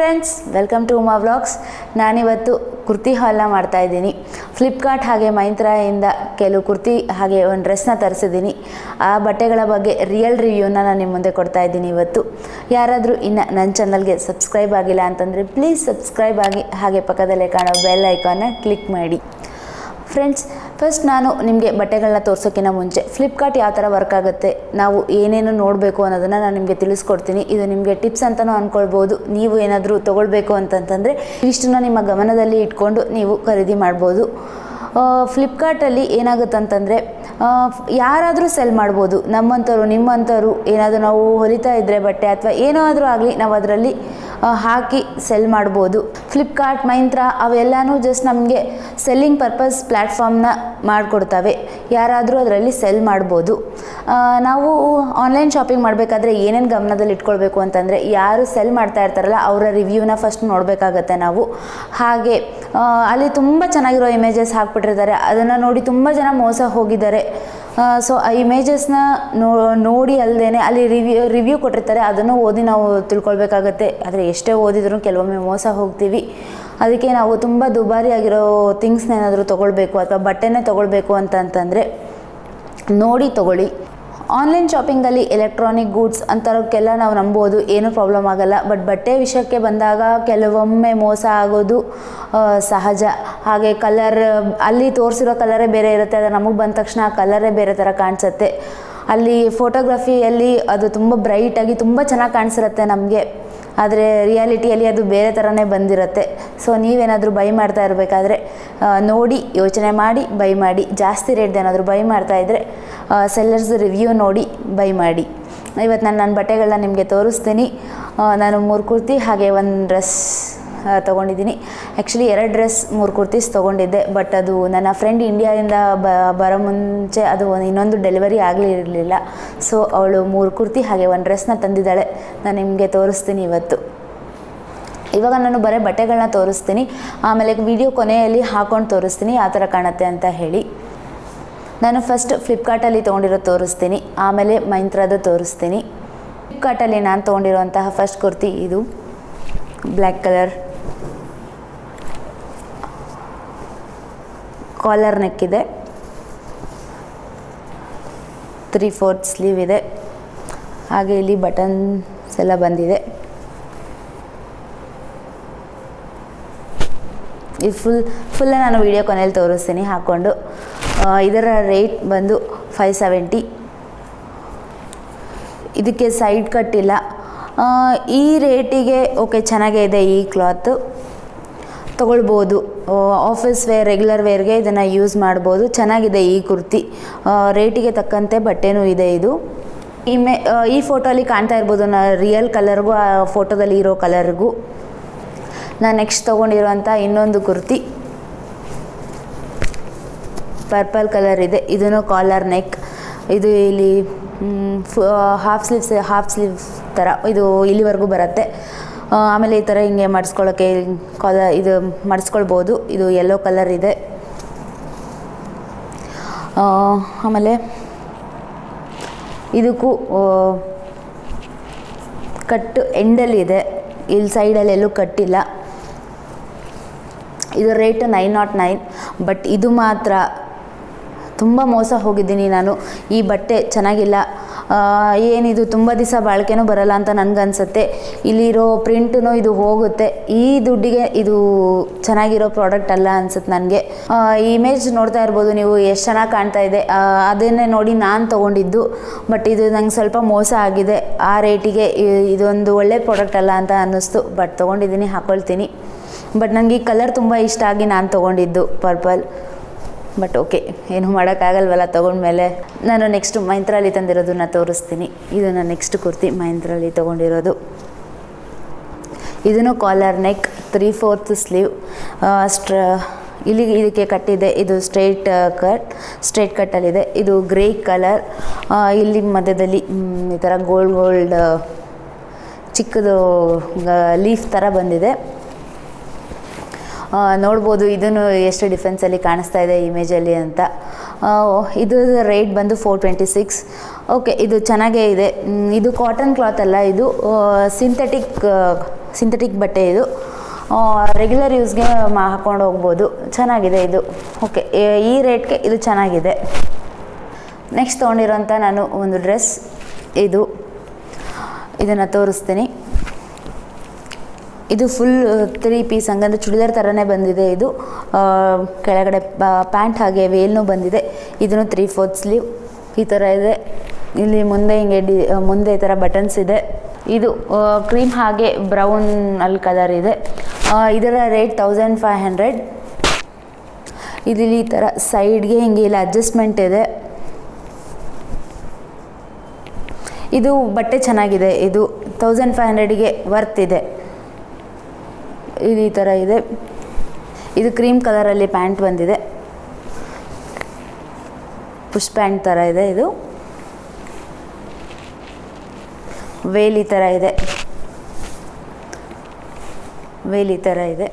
friends welcome to Uma vlogs ನಾನಿವತ್ತು ಕುರ್ತಿ ಹಾಲ್ನ ಮಾಡ್ತಾ ಇದ್ದೀನಿ ಫ್ಲಿಪ್ಕಾರ್ಟ್ ಹಾಗೆ ಮೈಂತ್ರಾಯಿಂದ ಕೆಲವು ಕುರ್ತಿ ಹಾಗೆ ಒಂದು ಡ್ರೆಸ್ನ ತರಿಸಿದ್ದೀನಿ ಆ ಬಟ್ಟೆಗಳ ಬಗ್ಗೆ ರಿಯಲ್ ರಿವ್ಯೂನ ನಾನು ನಿಮ್ಮ ಮುಂದೆ ಕೊಡ್ತಾ ಇದ್ದೀನಿ ಇವತ್ತು ಯಾರಾದರೂ ಇನ್ನು ನನ್ನ ಚಾನಲ್ಗೆ ಸಬ್ಸ್ಕ್ರೈಬ್ ಆಗಿಲ್ಲ ಅಂತಂದರೆ ಪ್ಲೀಸ್ ಸಬ್ಸ್ಕ್ರೈಬ್ ಆಗಿ ಹಾಗೆ ಪಕ್ಕದಲ್ಲೇ ಕಾಣೋ ಬೆಲ್ ಐಕಾನ್ನ ಕ್ಲಿಕ್ ಮಾಡಿ ಫ್ರೆಂಡ್ಸ್ ಫಸ್ಟ್ ನಾನು ನಿಮಗೆ ಬಟ್ಟೆಗಳನ್ನ ತೋರ್ಸೋಕ್ಕಿಂತ ಮುಂಚೆ ಫ್ಲಿಪ್ಕಾರ್ಟ್ ಯಾವ ಥರ ವರ್ಕ್ ಆಗುತ್ತೆ ನಾವು ಏನೇನು ನೋಡಬೇಕು ಅನ್ನೋದನ್ನು ನಾನು ನಿಮಗೆ ತಿಳಿಸ್ಕೊಡ್ತೀನಿ ಇದು ನಿಮಗೆ ಟಿಪ್ಸ್ ಅಂತಲೂ ಅಂದ್ಕೊಳ್ಬೋದು ನೀವು ಏನಾದರೂ ತೊಗೊಳ್ಬೇಕು ಅಂತಂತಂದರೆ ಇಷ್ಟನ್ನ ನಿಮ್ಮ ಗಮನದಲ್ಲಿ ಇಟ್ಕೊಂಡು ನೀವು ಖರೀದಿ ಮಾಡ್ಬೋದು ಫ್ಲಿಪ್ಕಾರ್ಟಲ್ಲಿ ಏನಾಗುತ್ತಂತಂದರೆ ಯಾರಾದರೂ ಸೆಲ್ ಮಾಡ್ಬೋದು ನಮ್ಮಂಥವ್ರು ನಿಮ್ಮಂಥವ್ರು ಏನಾದರೂ ನಾವು ಹೊಲಿತಾ ಇದ್ದರೆ ಬಟ್ಟೆ ಅಥವಾ ಏನೋ ಆದರೂ ಆಗಲಿ ನಾವು ಅದರಲ್ಲಿ ಹಾಕಿ ಸೆಲ್ ಮಾಡ್ಬೋದು ಫ್ಲಿಪ್ಕಾರ್ಟ್ ಮೈಂತ್ರ ಅವೆಲ್ಲನೂ ಜಸ್ಟ್ ನಮಗೆ ಸೆಲ್ಲಿಂಗ್ ಪರ್ಪಸ್ ಪ್ಲ್ಯಾಟ್ಫಾರ್ಮ್ನ ಮಾಡಿಕೊಡ್ತವೆ ಯಾರಾದರೂ ಅದರಲ್ಲಿ ಸೆಲ್ ಮಾಡ್ಬೋದು ಆ, ನಾವು ಆನ್ಲೈನ್ ಶಾಪಿಂಗ್ ಮಾಡಬೇಕಾದ್ರೆ ಏನೇನು ಗಮನದಲ್ಲಿ ಇಟ್ಕೊಳ್ಬೇಕು ಅಂತಂದರೆ ಯಾರು ಸೆಲ್ ಮಾಡ್ತಾ ಇರ್ತಾರಲ್ಲ ಅವರ ರಿವ್ಯೂನ ಫಸ್ಟ್ ನೋಡಬೇಕಾಗತ್ತೆ ನಾವು ಹಾಗೆ ಆ, ಅಲ್ಲಿ ತುಂಬ ಚೆನ್ನಾಗಿರೋ ಇಮೇಜಸ್ ಹಾಕ್ಬಿಟ್ಟಿರ್ತಾರೆ ಅದನ್ನು ನೋಡಿ ತುಂಬ ಜನ ಮೋಸ ಹೋಗಿದ್ದಾರೆ ಸೊ ಆ ಇಮೇಜಸ್ನ ನೋ ನೋಡಿ ಅಲ್ಲದೆ ಅಲ್ಲಿ ರಿವ್ಯೂ ರಿವ್ಯೂ ಕೊಟ್ಟಿರ್ತಾರೆ ಅದನ್ನು ಓದಿ ನಾವು ತಿಳ್ಕೊಳ್ಬೇಕಾಗತ್ತೆ ಆದರೆ ಎಷ್ಟೇ ಓದಿದ್ರೂ ಕೆಲವೊಮ್ಮೆ ಮೋಸ ಹೋಗ್ತೀವಿ ಅದಕ್ಕೆ ನಾವು ತುಂಬ ದುಬಾರಿ ಆಗಿರೋ ಥಿಂಗ್ಸ್ನ ಏನಾದರೂ ತೊಗೊಳ್ಬೇಕು ಅಥವಾ ಬಟ್ಟೆನೇ ತೊಗೊಳ್ಬೇಕು ಅಂತಂತಂದರೆ ನೋಡಿ ತೊಗೊಳ್ಳಿ ಆನ್ಲೈನ್ ಶಾಪಿಂಗಲ್ಲಿ ಎಲೆಕ್ಟ್ರಾನಿಕ್ ಗೂಡ್ಸ್ ಅಂಥವಕ್ಕೆಲ್ಲ ನಾವು ನಂಬೋದು ಏನೂ ಪ್ರಾಬ್ಲಮ್ ಆಗಲ್ಲ ಬಟ್ ಬಟ್ಟೆ ವಿಷಯಕ್ಕೆ ಬಂದಾಗ ಕೆಲವೊಮ್ಮೆ ಮೋಸ ಆಗೋದು ಆ, ಸಹಜ ಹಾಗೆ ಕಲರ್ ಅಲ್ಲಿ ತೋರಿಸಿರೋ ಕಲರೇ ಬೇರೆ ಇರುತ್ತೆ ಅದು ನಮಗೆ ಬಂದ ತಕ್ಷಣ ಆ ಕಲರೇ ಬೇರೆ ಥರ ಕಾಣಿಸುತ್ತೆ ಅಲ್ಲಿ ಫೋಟೋಗ್ರಫಿಯಲ್ಲಿ ಅದು ತುಂಬ ಬ್ರೈಟಾಗಿ ತುಂಬ ಚೆನ್ನಾಗಿ ಕಾಣಿಸಿರುತ್ತೆ ನಮಗೆ ಆದರೆ ರಿಯಾಲಿಟಿಯಲ್ಲಿ ಅದು ಬೇರೆ ಥರನೇ ಬಂದಿರುತ್ತೆ ಸೊ ನೀವೇನಾದರೂ ಬೈ ಮಾಡ್ತಾ ಇರಬೇಕಾದ್ರೆ ನೋಡಿ ಯೋಚನೆ ಮಾಡಿ ಬೈ ಮಾಡಿ ಜಾಸ್ತಿ ರೇಟ್ದು ಏನಾದರೂ ಬೈ ಮಾಡ್ತಾ ಇದ್ದರೆ ಸೆಲ್ಲರ್ಸ್ ರಿವ್ಯೂ ನೋಡಿ ಬೈ ಮಾಡಿ ಇವತ್ತು ನಾನು ನನ್ನ ಬಟ್ಟೆಗಳನ್ನ ನಿಮಗೆ ತೋರಿಸ್ತೀನಿ ಆ, ನಾನು ಮೂರು ಕುರ್ತಿ ಹಾಗೆ ಒಂದು ಡ್ರೆಸ್ ತೊಗೊಂಡಿದ್ದೀನಿ ಆ್ಯಕ್ಚುಲಿ ಎರಡು ಡ್ರೆಸ್ ಮೂರು ಕುರ್ತೀಸ್ ತೊಗೊಂಡಿದ್ದೆ ಬಟ್ ಅದು ನನ್ನ ಫ್ರೆಂಡ್ ಇಂಡಿಯಾದಿಂದ ಬ ಬರೋ ಮುಂಚೆ ಅದು ಒಂದ್- ಇನ್ನೊಂದು ಡೆಲಿವರಿ ಆಗಲಿರಲಿಲ್ಲ ಸೊ ಅವಳು ಮೂರು ಕುರ್ತಿ ಹಾಗೆ ಒಂದು ಡ್ರೆಸ್ನ ತಂದಿದ್ದಾಳೆ ನಾನು ನಿಮಗೆ ತೋರಿಸ್ತೀನಿ ಇವತ್ತು ಇವಾಗ ನಾನು ಬರೀ ಬಟ್ಟೆಗಳನ್ನ ತೋರಿಸ್ತೀನಿ ಆಮೇಲೆ ವಿಡಿಯೋ ಕೊನೆಯಲ್ಲಿ ಹಾಕೊಂಡು ತೋರಿಸ್ತೀನಿ ಯಾವ ಥರ ಕಾಣುತ್ತೆ ಅಂತ ಹೇಳಿ ನಾನು ಫಸ್ಟ್ ಫ್ಲಿಪ್ಕಾರ್ಟಲ್ಲಿ ತೊಗೊಂಡಿರೋ ತೋರಿಸ್ತೀನಿ ಆಮೇಲೆ ಮೈಂತ್ರಾದು ತೋರಿಸ್ತೀನಿ ಫ್ಲಿಪ್ಕಾರ್ಟಲ್ಲಿ ನಾನು ತೊಗೊಂಡಿರೋಂತಹ ಫಸ್ಟ್ ಕುರ್ತಿ ಇದು ಬ್ಲ್ಯಾಕ್ ಕಲರ್ ಕಾಲರ್ ನೆಕ್ ಇದೆ ತ್ರೀ ಫೋರ್ತ್ ಸ್ಲೀವ್ ಇದೆ ಹಾಗೆ ಇಲ್ಲಿ ಬಟನ್ಸ್ ಎಲ್ಲ ಬಂದಿದೆ ಇದು ಫುಲ್ ಫುಲ್ಲ ನಾನು ವಿಡಿಯೋ ಕೊನೆಯಲ್ಲಿ ತೋರಿಸ್ತೀನಿ ಹಾಕ್ಕೊಂಡು ಆ, ಇದರ ರೇಟ್ ಬಂದು ಫೈವ್ ಸೆವೆಂಟಿ ಇದಕ್ಕೆ ಸೈಡ್ ಕಟ್ ಇಲ್ಲ ಆ, ಈ ರೇಟಿಗೆ ಓಕೆ ಚೆನ್ನಾಗೇ ಇದೆ ಈ ಕ್ಲಾತು ತೊಗೊಳ್ಬೋದು ಆಫೀಸ್ ವೇರ್ ರೆಗ್ಯುಲರ್ ವೇರ್ಗೆ ಇದನ್ನು ಯೂಸ್ ಮಾಡ್ಬೋದು ಚೆನ್ನಾಗಿದೆ ಈ ಕುರ್ತಿ ಆ, ರೇಟಿಗೆ ತಕ್ಕಂತೆ ಬಟ್ಟೆನೂ ಇದೆ ಇದು ಇಮೆ ಆ, ಈ ಫೋಟೋಲಿ ಕಾಣ್ತಾ ಇರ್ಬೋದು ನಾ ರಿಯಲ್ ಕಲರ್ಗೂ ಆ ಫೋಟೋದಲ್ಲಿ ಇರೋ ಕಲರ್ಗೂ ನಾನು ನೆಕ್ಸ್ಟ್ ತೊಗೊಂಡಿರೋಂಥ ಇನ್ನೊಂದು ಕುರ್ತಿ ಪರ್ಪಲ್ ಕಲರ್ ಇದೆ ಇದನ್ನು ಕಾಲರ್ ನೆಕ್ ಇದು ಇಲ್ಲಿ ಹಾಫ್ ಸ್ಲೀವ್ಸ್ ಹಾಫ್ ಸ್ಲೀವ್ಸ್ ಥರ ಇದು ಇಲ್ಲಿವರೆಗೂ ಬರುತ್ತೆ ಆ, ಆಮೇಲೆ ಈ ಥರ ಹಿಂಗೆ ಮಡಿಸ್ಕೊಳ್ಳೋಕ್ಕೆ ಕಾಲ ಇದು ಮಡಿಸ್ಕೊಳ್ಬೋದು ಇದು ಯೆಲ್ಲೋ ಕಲರ್ ಇದೆ ಆ, ಆಮೇಲೆ ಇದಕ್ಕೂ ಆ, ಕಟ್ಟು ಎಂಡಲ್ಲಿ ಇದೆ ಇಲ್ಲಿ ಸೈಡಲ್ಲಿ ಎಲ್ಲೂ ಕಟ್ಟಿಲ್ಲ ಇದು rate nine not nine but ಇದು ಮಾತ್ರ ತುಂಬ ಮೋಸ ಹೋಗಿದ್ದೀನಿ ನಾನು ಈ ಬಟ್ಟೆ ಚೆನ್ನಾಗಿಲ್ಲ ಆ, ಏನಿದು ತುಂಬ ದಿವಸ ಬಾಳಿಕೆನೂ ಬರಲ್ಲ ಅಂತ ನನಗನ್ಸುತ್ತೆ ಇಲ್ಲಿರೋ ಪ್ರಿಂಟೂ ಇದು ಹೋಗುತ್ತೆ ಈ ದುಡ್ಡಿಗೆ ಇದು ಚೆನ್ನಾಗಿರೋ ಪ್ರಾಡಕ್ಟ್ ಅಲ್ಲ ಅನ್ಸುತ್ತೆ ನನಗೆ ಈ ಇಮೇಜ್ ನೋಡ್ತಾ ಇರ್ಬೋದು ನೀವು ಎಷ್ಟು ಚೆನ್ನಾಗಿ ಕಾಣ್ತಾ ಇದೆ ಆ, ಅದನ್ನೇ ನೋಡಿ ನಾನು ತೊಗೊಂಡಿದ್ದು ಬಟ್ ಇದು ನಂಗೆ ಸ್ವಲ್ಪ ಮೋಸ ಆಗಿದೆ ಆ ರೇಟಿಗೆ ಇ- ಇದೊಂದು ಒಳ್ಳೆ ಪ್ರಾಡಕ್ಟ್ ಅಲ್ಲ ಅಂತ ಅನ್ನಿಸ್ತು ಬಟ್ ತೊಗೊಂಡಿದ್ದೀನಿ ಹಾಕ್ಕೊಳ್ತೀನಿ ಬಟ್ ನನಗೆ ಈ ಕಲರ್ ತುಂಬ ಇಷ್ಟ ಆಗಿ ನಾನು ತೊಗೊಂಡಿದ್ದು ಪರ್ಪಲ್ ಬಟ್ ಓಕೆ ಏನು ಮಾಡೋಕ್ಕಾಗಲ್ವಲ್ಲ ತೊಗೊಂಡ್ಮೇಲೆ ನಾನು ನೆಕ್ಸ್ಟ್ ಮೈಂತ್ರಲ್ಲಿ ತಂದಿರೋದನ್ನ ತೋರಿಸ್ತೀನಿ ಇದು ನಾನು ನೆಕ್ಸ್ಟ್ ಕುರ್ತಿ ಮೈಂತ್ರಲ್ಲಿ ತೊಗೊಂಡಿರೋದು ಇದನ್ನು collar neck three fourth sleeve ಸ್ಟ್ರ ಇಲ್ಲಿ ಇದಕ್ಕೆ ಕಟ್ಟಿದೆ ಇದು ಸ್ಟ್ರೈಟ್ ಕಟ್ ಸ್ಟ್ರೈಟ್ ಕಟ್ಟಲ್ಲಿದೆ ಇದು ಗ್ರೇ ಕಲರ್ ಇಲ್ಲಿ ಮಧ್ಯದಲ್ಲಿ ಮ್, ಈ ಥರ ಗೋಲ್ಡ್ ಗೋಲ್ಡ್ ಚಿಕ್ಕದು ಲೀಫ್ ಥರ ಬಂದಿದೆ ಆ, ನೋಡ್ಬೋದು ಇದನ್ನು ಎಷ್ಟು ಡಿಫೆನ್ಸಲ್ಲಿ ಕಾಣಿಸ್ತಾ ಇದೆ ಇಮೇಜಲ್ಲಿ ಅಂತ ಆ, ಇದು ರೇಟ್ ಬಂದು ಫೋರ್ ಟ್ವೆಂಟಿ ಸಿಕ್ಸ್ ಓಕೆ ಇದು ಚೆನ್ನಾಗೇ ಇದೆ ಮ್, ಇದು ಕಾಟನ್ ಕ್ಲಾತ್ ಅಲ್ಲ ಇದು ಸಿಂಥೆಟಿಕ್ ಸಿಂಥೆಟಿಕ್ ಬಟ್ಟೆ ಇದು ರೆಗ್ಯುಲರ್ ಯೂಸ್ಗೆ ಮಾ ಹಾಕ್ಕೊಂಡು ಹೋಗ್ಬೋದು ಚೆನ್ನಾಗಿದೆ ಇದು ಓಕೆ ಈ ರೇಟ್ಗೆ ಇದು ಚೆನ್ನಾಗಿದೆ ನೆಕ್ಸ್ಟ್ ತೊಗೊಂಡಿರೋಂಥ ನಾನು ಒಂದು ಡ್ರೆಸ್ ಇದು ಇದನ್ನು ತೋರಿಸ್ತೀನಿ ಇದು ಫುಲ್ ತ್ರೀ ಪೀಸ್ ಹಂಗಂದ್ರೆ ಚೂಡಿದಾರ್ ಥರನೇ ಬಂದಿದೆ ಇದು ಆ, ಕೆಳಗಡೆ ಪ್ಯಾಂಟ್ ಹಾಗೆ ವೇಲ್ನೂ ಬಂದಿದೆ ಇದನ್ನು ತ್ರೀ ಫೋರ್ತ್ ಸ್ಲೀವ್ ಈ ಥರ ಇದೆ ಇಲ್ಲಿ ಮುಂದೆ ಹಿಂಗೆ ಡಿ ಮುಂದೆ ಈ ಥರ ಬಟನ್ಸ್ ಇದೆ ಇದು ಕ್ರೀಮ್ ಹಾಗೆ ಬ್ರೌನ್ ಅಲ್ಲಿ ಕಲರ್ ಇದೆ ಆ, ಇದರ ರೇಟ್ ತೌಸಂಡ್ ಫೈವ್ ಹಂಡ್ರೆಡ್ ಇದಿಲ್ಲಿ ಈ ಥರ ಸೈಡ್ಗೆ ಹಿಂಗೆ ಇಲ್ಲಿ ಅಡ್ಜಸ್ಟ್ಮೆಂಟ್ ಇದೆ ಇದು ಬಟ್ಟೆ ಚೆನ್ನಾಗಿದೆ ಇದು ತೌಸಂಡ್ ಫೈವ್ ಹಂಡ್ರೆಡಿಗೆ ವರ್ತ್ ಇದೆ ಇದು ಈ ಥರ ಇದೆ ಇದು ಕ್ರೀಮ್ ಕಲರಲ್ಲಿ ಪ್ಯಾಂಟ್ ಬಂದಿದೆ ಪುಷ್ ಪ್ಯಾಂಟ್ ಥರ ಇದೆ ಇದು ವೇಲ್ ಈ ಥರ ಇದೆ ವೇಲ್ ಈ ಥರ ಇದೆ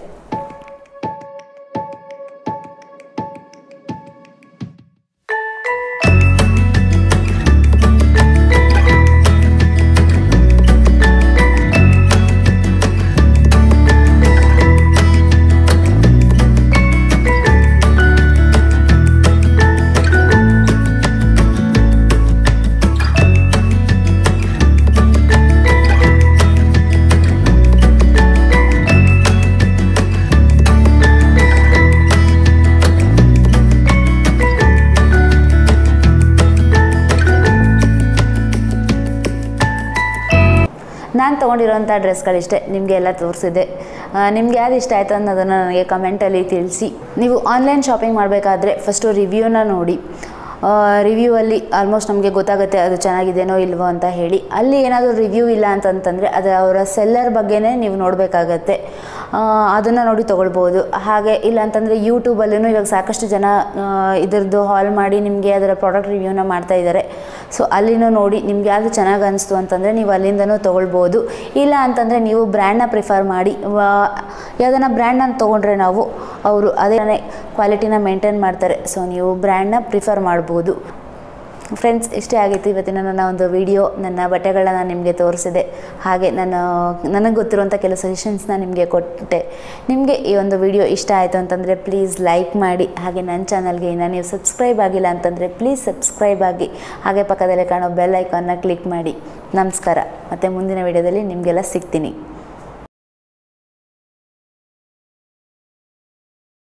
ನಾನು ತೊಗೊಂಡಿರೋಂಥ ಡ್ರೆಸ್ಗಳಿಷ್ಟೇ ನಿಮಗೆ ಎಲ್ಲ ತೋರಿಸಿದೆ ನಿಮ್ಗೆ ಯಾವ್ದು ಇಷ್ಟ ಆಯಿತು ಅನ್ನೋದನ್ನು ನನಗೆ ಕಮೆಂಟಲ್ಲಿ ತಿಳಿಸಿ ನೀವು ಆನ್ಲೈನ್ ಶಾಪಿಂಗ್ ಮಾಡಬೇಕಾದ್ರೆ ಫಸ್ಟು ರಿವ್ಯೂನ ನೋಡಿ ರಿವ್ಯೂ ಅಲ್ಲಿ ಆಲ್ಮೋಸ್ಟ್ ನಮಗೆ ಗೊತ್ತಾಗುತ್ತೆ ಅದು ಚೆನ್ನಾಗಿದೆನೋ ಇಲ್ವೋ ಅಂತ ಹೇಳಿ ಅಲ್ಲಿ ಏನಾದರೂ ರಿವ್ಯೂ ಇಲ್ಲ ಅಂತಂತಂದರೆ ಅದು ಅವರ ಸೆಲ್ಲರ್ ಬಗ್ಗೆನೇ ನೀವು ನೋಡಬೇಕಾಗತ್ತೆ ಅದನ್ನು ನೋಡಿ ತೊಗೊಳ್ಬೋದು ಹಾಗೆ ಇಲ್ಲ ಅಂತಂದರೆ ಯೂಟ್ಯೂಬಲ್ಲೂ ಇವಾಗ ಸಾಕಷ್ಟು ಜನ ಆ, ಇದ್ರದ್ದು ಹಾಲ್ ಮಾಡಿ ನಿಮಗೆ ಅದರ ಪ್ರಾಡಕ್ಟ್ ರಿವ್ಯೂನ ಮಾಡ್ತಾ ಇದ್ದಾರೆ ಸೊ ಅಲ್ಲಿನೂ ನೋಡಿ ನಿಮ್ಗೆ ಯಾವುದು ಚೆನ್ನಾಗಿ ಅನಿಸ್ತು ಅಂತಂದರೆ ನೀವು ಅಲ್ಲಿಂದನೂ ತೊಗೊಳ್ಬೋದು ಇಲ್ಲ ಅಂತಂದರೆ ನೀವು ಬ್ರ್ಯಾಂಡ್ನ ಪ್ರಿಫರ್ ಮಾಡಿ ಯಾವುದನ್ನ ಬ್ರ್ಯಾಂಡನ್ನ ತೊಗೊಂಡ್ರೆ ನಾವು ಅವರು ಅದೇ ಕ್ವಾಲಿಟಿನ ಮೇಂಟೈನ್ ಮಾಡ್ತಾರೆ ಸೊ ನೀವು ಬ್ರ್ಯಾಂಡ್ನ ಪ್ರಿಫರ್ ಮಾಡ್ಬೋದು ಫ್ರೆಂಡ್ಸ್ ಇಷ್ಟೇ ಆಗಿತ್ತು ಇವತ್ತಿನ ನನ್ನ ಒಂದು ವಿಡಿಯೋ ನನ್ನ ಬಟ್ಟೆಗಳನ್ನ ನಿಮಗೆ ತೋರಿಸಿದೆ ಹಾಗೆ ನಾನು ನನಗೆ ಗೊತ್ತಿರುವಂಥ ಕೆಲವು ಸಜೆಷನ್ಸ್ನ ನಿಮಗೆ ಕೊಟ್ಟೆ ನಿಮಗೆ ಈ ಒಂದು ವಿಡಿಯೋ ಇಷ್ಟ ಆಯಿತು ಅಂತಂದರೆ ಪ್ಲೀಸ್ ಲೈಕ್ ಮಾಡಿ ಹಾಗೆ ನನ್ನ ಚಾನಲ್ಗೆ ಇನ್ನು ನೀವು ಸಬ್ಸ್ಕ್ರೈಬ್ ಆಗಿಲ್ಲ ಅಂತಂದರೆ ಪ್ಲೀಸ್ ಸಬ್ಸ್ಕ್ರೈಬ್ ಆಗಿ ಹಾಗೆ ಪಕ್ಕದಲ್ಲೇ ಕಾಣೋ ಬೆಲ್ ಐಕಾನ್ನ ಕ್ಲಿಕ್ ಮಾಡಿ ನಮಸ್ಕಾರ ಮತ್ತು ಮುಂದಿನ ವಿಡಿಯೋದಲ್ಲಿ ನಿಮಗೆಲ್ಲ ಸಿಗ್ತೀನಿ